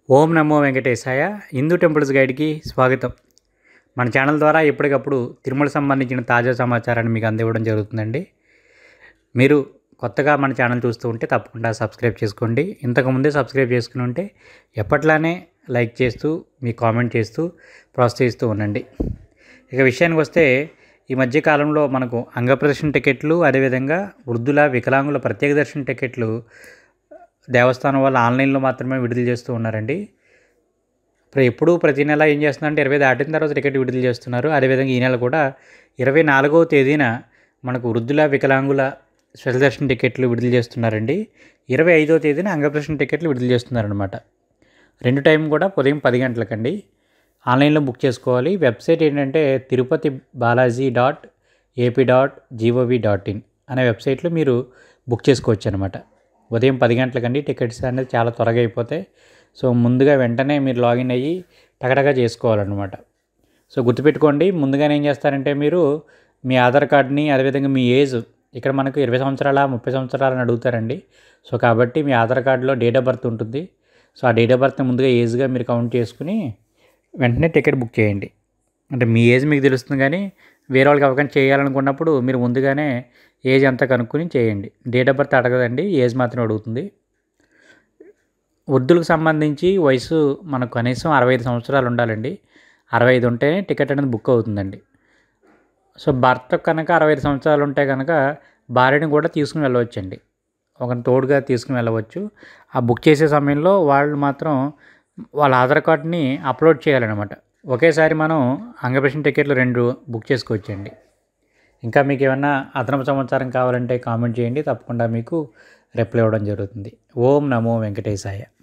ఓం నమో వెంకటేశాయ హిందూ టెంపుల్స్ గైడ్కి స్వాగతం మన ఛానల్ ద్వారా ఎప్పటికప్పుడు తిరుమల సంబంధించిన తాజా సమాచారాన్ని మీకు అందివ్వడం జరుగుతుందండి మీరు కొత్తగా మన ఛానల్ చూస్తూ ఉంటే తప్పకుండా సబ్స్క్రైబ్ చేసుకోండి ఇంతకుముందే సబ్స్క్రైబ్ చేసుకుని ఉంటే ఎప్పట్లానే లైక్ చేస్తూ మీ కామెంట్ చేస్తూ ప్రోత్సహిస్తూ ఉండండి ఇక విషయానికి వస్తే ఈ మధ్య కాలంలో మనకు అంగప్రదర్శన టికెట్లు అదేవిధంగా వృద్ధుల వికలాంగుల ప్రత్యేక దర్శన టికెట్లు దేవస్థానం వాళ్ళు ఆన్లైన్లో మాత్రమే విడుదల చేస్తూ ఉన్నారండి ఇప్పుడు ఎప్పుడు ప్రతి నెల ఏం చేస్తున్నారంటే ఇరవై దాటిన తర్వాత టికెట్ విడుదల చేస్తున్నారు అదేవిధంగా ఈ నెల కూడా ఇరవై నాలుగవ తేదీన మనకు వృద్ధుల వికలాంగుల స్పెషల్ దర్శన టికెట్లు విడుదల చేస్తున్నారండి ఇరవై ఐదవ తేదీన అంగప్రదర్శన టికెట్లు విడుదల చేస్తున్నారనమాట రెండు టైం కూడా ఉదయం పది గంటలకండి ఆన్లైన్లో బుక్ చేసుకోవాలి వెబ్సైట్ ఏంటంటే Tirupati Balaji dot AP dot gov dot in అనే వెబ్సైట్లో మీరు బుక్ చేసుకోవచ్చు అనమాట ఉదయం పది గంటలకండి టికెట్స్ అనేది చాలా త్వరగా అయిపోతాయి సో ముందుగా వెంటనే మీరు లాగిన్ అయ్యి టగటగా చేసుకోవాలన్నమాట సో గుర్తుపెట్టుకోండి ముందుగానే ఏం చేస్తారంటే మీరు మీ ఆధార్ కార్డ్ని అదేవిధంగా మీ ఏజ్ ఇక్కడ మనకు ఇరవై సంవత్సరాల ముప్పై సంవత్సరాలు అని అడుగుతారండి సో కాబట్టి మీ ఆధార్ కార్డులో డేట్ ఆఫ్ బర్త్ ఉంటుంది సో ఆ డేట్ ఆఫ్ బర్త్ని ముందుగా ఏజ్గా మీరు కౌంట్ చేసుకుని వెంటనే టికెట్ బుక్ చేయండి అంటే మీ ఏజ్ మీకు తెలుస్తుంది కానీ వేరే వాళ్ళకి అవకాశం చేయాలనుకున్నప్పుడు మీరు ముందుగానే ఏజ్ అంతా కనుక్కొని చేయండి డేట్ ఆఫ్ బర్త్ అడగదండి ఏజ్ మాత్రం అడుగుతుంది వృద్ధులకు సంబంధించి వయసు మనకు కనీసం అరవై ఐదు సంవత్సరాలు ఉండాలండి అరవై ఐదు ఉంటేనే టికెట్ అనేది బుక్ అవుతుందండి సో భర్త కనుక అరవై ఐదు సంవత్సరాలు ఉంటే కనుక భార్యని కూడా తీసుకుని వెళ్ళవచ్చండి ఒక తోడుగా తీసుకుని వెళ్ళవచ్చు ఆ బుక్ చేసే సమయంలో వాళ్ళు మాత్రం వాళ్ళ ఆధార్ కార్డ్ని అప్లోడ్ చేయాలన్నమాట ఒకేసారి మనం అంగప్రషన్ టికెట్లు రెండు బుక్ చేసుకోవచ్చండి ఇంకా మీకు ఏమన్నా అదనపు సమాచారం కావాలంటే కామెంట్ చేయండి తప్పకుండా మీకు రిప్లై ఇవ్వడం జరుగుతుంది ఓం నమో వెంకటేశాయ